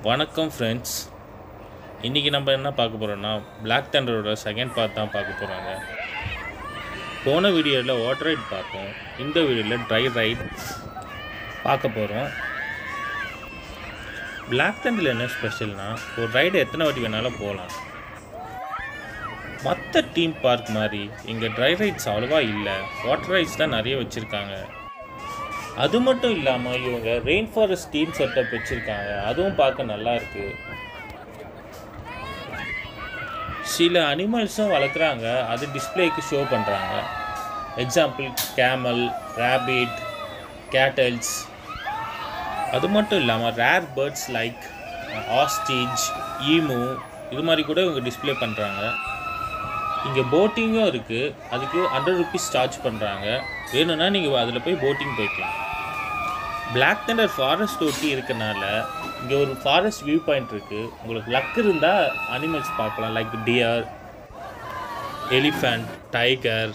வணக்கம் ஃப்ரெண்ட்ஸ் இன்றைக்கி நம்ம என்ன பார்க்க போகிறோம்னா Black தண்டரோட செகண்ட் பார்ட் தான் பார்க்க போகிறாங்க போன வீடியோவில் வாட்டர் ரைட் பார்த்தோம் இந்த வீடியோவில் ட்ரை ரைட் பார்க்க போகிறோம் Black தண்டரில் என்ன ஸ்பெஷல்னா ஒரு ரைடு எத்தனை வாட்டி வேணாலும் போகலாம் மற்ற டீம் பார்க் மாதிரி இங்கே ட்ரை ரைட்ஸ் அவ்வளோவா இல்லை வாட்டர் ரைட்ஸ் தான் நிறைய வச்சுருக்காங்க அது மட்டும் இல்லாமல் இவங்க ரெயின் ஃபாரஸ்ட் டீம் செட்டப் வச்சுருக்காங்க அதுவும் பார்க்க நல்லா இருக்கு சில அனிமல்ஸும் வளர்க்குறாங்க அது டிஸ்ப்ளேக்கு ஷோ பண்ணுறாங்க எக்ஸாம்பிள் கேமல் ரேபிட் கேட்டல்ஸ் அது மட்டும் இல்லாமல் rare birds like ostrich emu இது மாதிரி கூட இவங்க டிஸ்ப்ளே பண்ணுறாங்க இங்கே போட்டிங்கும் இருக்குது அதுக்கு ஹண்ட்ரட் ருபீஸ் சார்ஜ் பண்ணுறாங்க வேணும்னா நீங்கள் அதில் போய் போட்டிங் போய்க்கலாம் பிளாக் தண்டர் ஃபாரஸ்ட் ஒட்டி இருக்கனால இங்கே ஒரு ஃபாரஸ்ட் வியூ பாயிண்ட் இருக்குது உங்களுக்கு லக் இருந்தால் அனிமல்ஸ் பார்க்கலாம் லைக் டியர் எலிஃபண்ட் டைகர்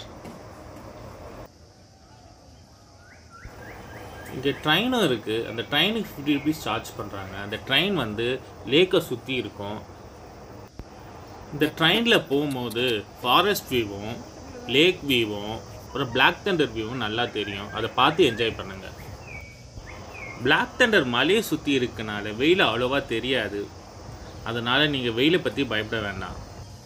இங்கே ட்ரெயினும் இருக்குது அந்த ட்ரெயினுக்கு ஃபிஃப்டி ருபீஸ் சார்ஜ் பண்ணுறாங்க அந்த ட்ரெயின் வந்து லேக்கை சுற்றி இருக்கும் இந்த ட்ரெயினில் போகும்போது ஃபாரஸ்ட் வியூவும் லேக் வியூவும் அப்புறம் பிளாக் தண்டர் வியூவும் நல்லா தெரியும் அதை பார்த்து என்ஜாய் பண்ணுங்கள் பிளாக் தண்டர் மலையை சுற்றி இருக்கனால வெயில் அவ்வளோவா தெரியாது அதனால் நீங்கள் வெயிலை பற்றி பயப்பட வேண்டாம்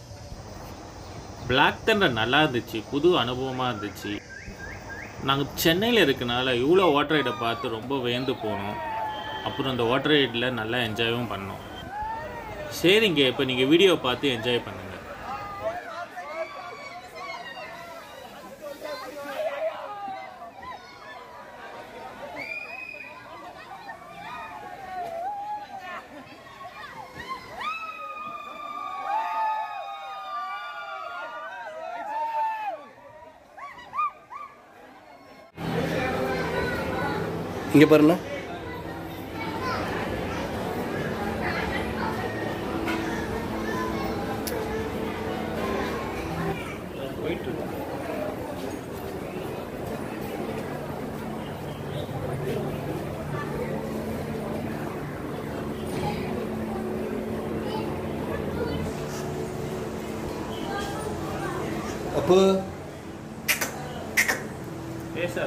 பிளாக் தண்டர் நல்லா இருந்துச்சு புது அனுபவமாக இருந்துச்சு நாங்கள் சென்னையில் இருக்கனால இவ்வளோ வாட்டர் ரைடை பார்த்து ரொம்ப வியந்து போனோம் அப்புறம் அந்த வாட்டர் ரைடில் நல்லா என்ஜாயும் பண்ணோம் சரிங்க இப்போ நீங்கள் வீடியோ பார்த்து என்ஜாய் பண்ணுங்கள் இங்கே பாருண்ணா அப்போ பேச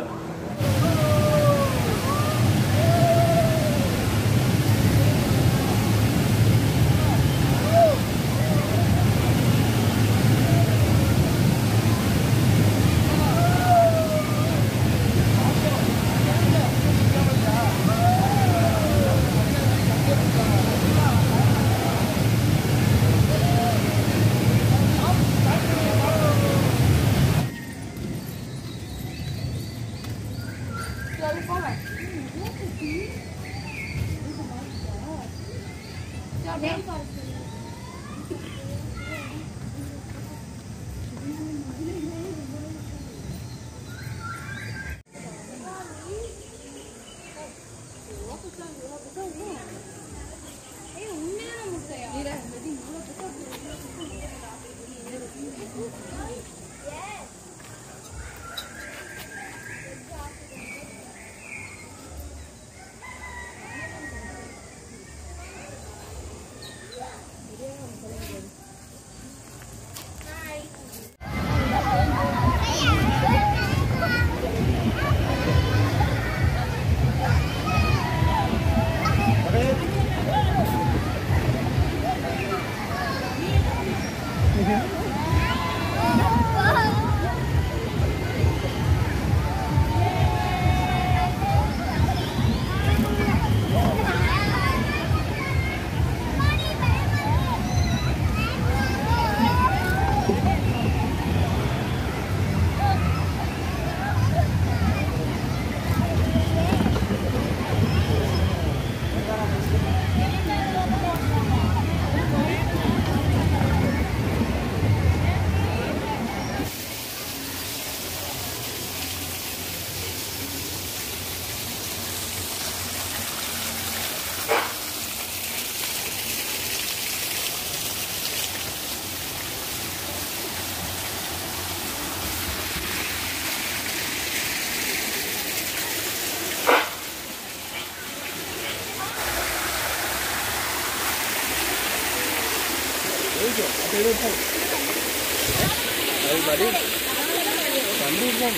பிடிக்கும் அப்போ இது இருக்கும் அது படி கண்டிப்பாக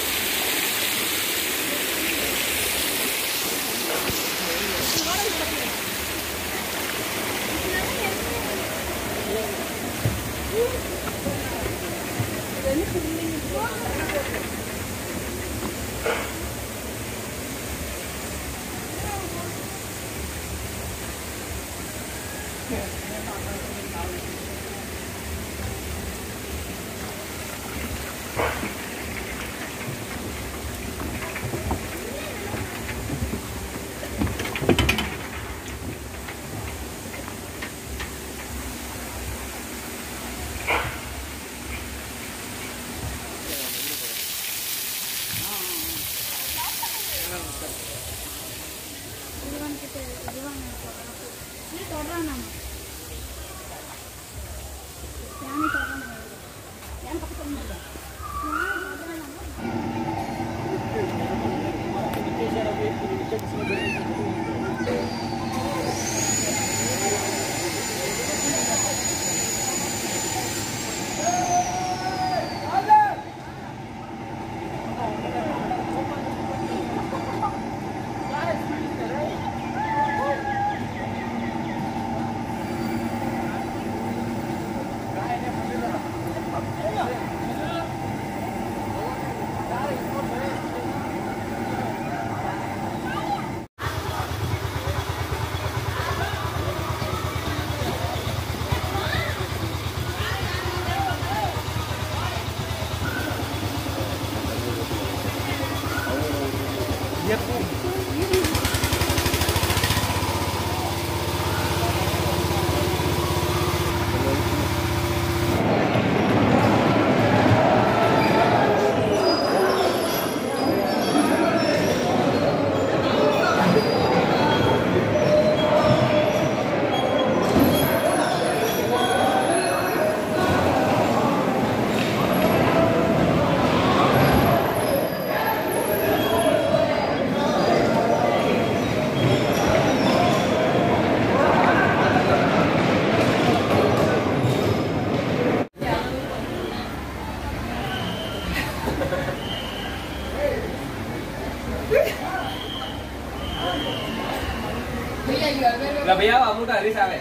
ला भैया आप मोटा हरी साहब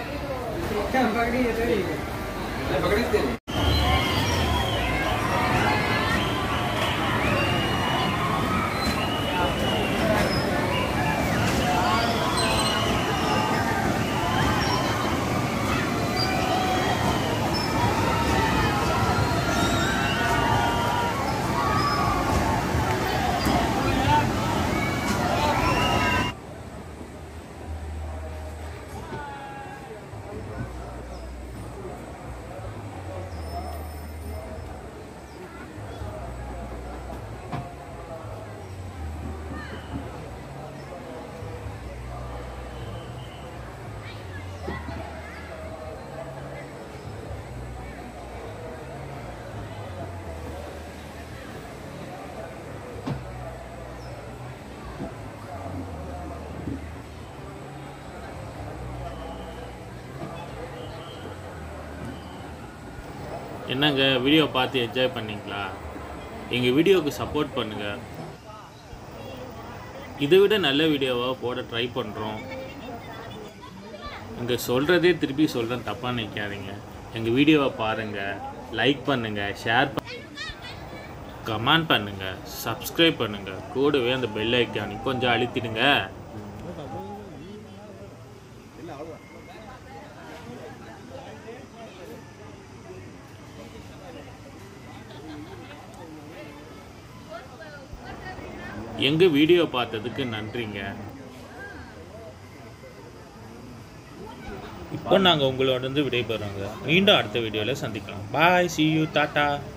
है क्या पकड़ी है तेरी मैं पकड़ी तेरी என்னங்க வீடியோ பார்த்து என்ஜாய் பண்ணீங்களா எங்கள் வீடியோவுக்கு சப்போர்ட் பண்ணுங்கள் இதை விட நல்ல வீடியோவாக போட ட்ரை பண்ணுறோம் இங்கே சொல்கிறதே திருப்பி சொல்கிறேன் தப்பாக நினைக்காதீங்க எங்கள் வீடியோவை பாருங்கள் லைக் பண்ணுங்கள் ஷேர் கமெண்ட் பண்ணுங்கள் சப்ஸ்கிரைப் பண்ணுங்கள் கூடவே அந்த பெல் ஐக்கானி கொஞ்சம் அழுத்திடுங்க எங்கள் வீடியோ பார்த்ததுக்கு நன்றிங்க இப்போ நாங்கள் உங்களோட இருந்து விடைபெறோங்க மீண்டும் அடுத்த வீடியோவில் சந்திக்கலாம் பாய் சி யூ டாட்டா